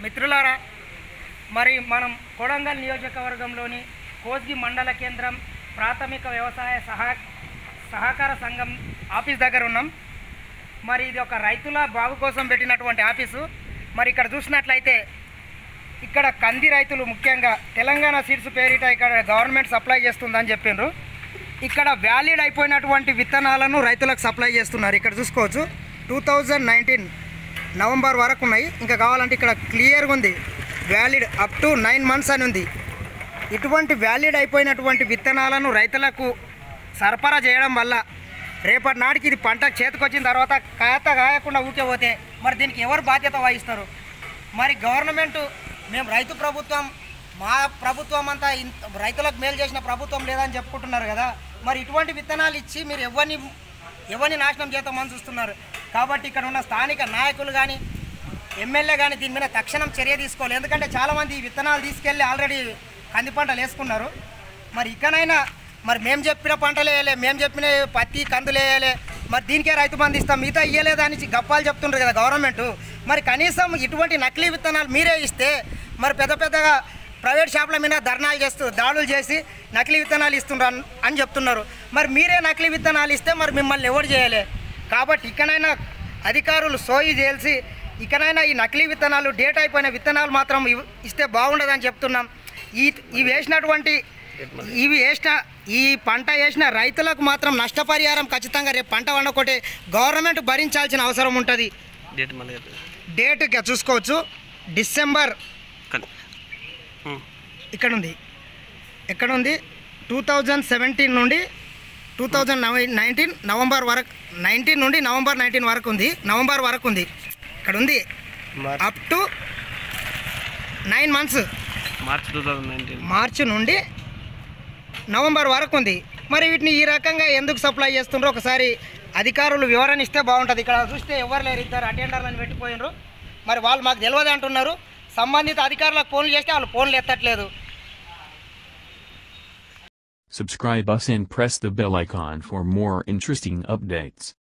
మిత్రులారా మరి మనం కొడంగల్ నియోజకవర్గంలోని కోస్గి మండల కేంద్రం ప్రాథమిక వ్యవసాయ సహా సహకార సంఘం ఆఫీస్ దగ్గర ఉన్నాం మరి ఇది ఒక రైతుల బాగు కోసం పెట్టినటువంటి ఆఫీసు మరి ఇక్కడ చూసినట్లయితే ఇక్కడ కంది రైతులు ముఖ్యంగా తెలంగాణ సీడ్స్ పేరిట ఇక్కడ గవర్నమెంట్ సప్లై చేస్తుందని చెప్పిండ్రు ఇక్కడ వ్యాలిడ్ అయిపోయినటువంటి విత్తనాలను రైతులకు సప్లై చేస్తున్నారు ఇక్కడ చూసుకోవచ్చు టూ థౌజండ్ నైన్టీన్ నవంబర్ వరకు ఉన్నాయి ఇంకా కావాలంటే ఇక్కడ క్లియర్గా ఉంది valid up to nine months అని ఉంది ఇటువంటి వ్యాలిడ్ అయిపోయినటువంటి విత్తనాలను రైతులకు సరఫరా చేయడం వల్ల రేపటి నాటికి ఇది పంట చేతికొచ్చిన తర్వాత కాత కాయకుండా ఊకే పోతే మరి దీనికి ఎవరు బాధ్యత వహిస్తారు మరి గవర్నమెంట్ మేము రైతు ప్రభుత్వం మా ప్రభుత్వం అంతా ఇంత రైతులకు మేలు చేసిన ప్రభుత్వం లేదని చెప్పుకుంటున్నారు కదా మరి ఇటువంటి విత్తనాలు ఇచ్చి మీరు ఎవరిని ఎవరిని నాశనం చేద్దామని చూస్తున్నారు కాబట్టి ఇక్కడ ఉన్న స్థానిక నాయకులు కానీ ఎమ్మెల్యే కానీ దీని మీద తక్షణం చర్య తీసుకోవాలి ఎందుకంటే చాలామంది ఈ విత్తనాలు తీసుకెళ్ళి ఆల్రెడీ కంది పంటలు వేసుకున్నారు మరి ఇకనైనా మరి మేము చెప్పిన పంటలు వేయలే మేము చెప్పిన పత్తి కందులు వేయలే మరి దీనికే రైతు బంధు ఇస్తాం మిగతా ఇయ్యలేదని గప్పాలు చెప్తుండ్రు కదా గవర్నమెంట్ మరి కనీసం ఇటువంటి నకిలీ విత్తనాలు మీరే ఇస్తే మరి పెద్ద పెద్దగా ప్రైవేట్ షాపుల మీద ధర్నాలు చేస్తూ దాడులు చేసి నకిలీ విత్తనాలు ఇస్తుండ్రు అన్- అని చెప్తున్నారు మరి మీరే నకిలీ విత్తనాలు ఇస్తే మరి మిమ్మల్ని ఎవరు చేయలే కాబట్టి ఇకనైనా అధికారులు సోయి చేసి ఇకనైనా ఈ నకిలీ విత్తనాలు డేట్ అయిపోయిన విత్తనాలు మాత్రం ఇవ్- ఇస్తే బాగుండదని చెప్తున్నాం ఈ ఇవి వేసినటువంటి ఇవి వేసిన ఈ పంట వేసిన రైతులకు మాత్రం నష్టపరిహారం ఖచ్చితంగా రేపు పంట వండకొట్టే గవర్నమెంట్ భరించాల్సిన అవసరం ఉంటుంది డేట్ మళ్ళీ చెప్పు. డేట్ ఇక చూసుకోవచ్చు డిసెంబర్ కన్- ఉమ్. ఇక్కడ ఉంది ఎక్కడ ఉంది టూ థౌజండ్ సెవెంటీన్ నుండి టూ థౌజండ్ నైన్టీన్ నవంబర్ వరకు నైన్టీన్ నుండి నవంబర్ నైన్టీన్ వరకు ఉంది నవంబర్ వరకు ఉంది ఇక్కడ ఉంది March up to nine months March two thousand nineteen మార్చి నుండి నవంబర్ వరకు ఉంది మరి వీటిని ఈ రకంగా ఎందుకు సప్లై చేస్తుండ్రో ఒకసారి అధికారులు వివరణ ఇస్తే బాగుంటుంది ఇక్కడ చూస్తే ఎవరు లేరు ఇద్దరు అటెండర్లను పెట్టిపోయినరు మరి వాళ్ళు మాకు తెలియదు అంటున్నారు సంబంధిత అధికారులకు ఫోన్లు చేస్తే వాళ్ళు ఫోన్లు ఎత్తట్లేదు Subscribe us and press the bell icon for more interesting updates.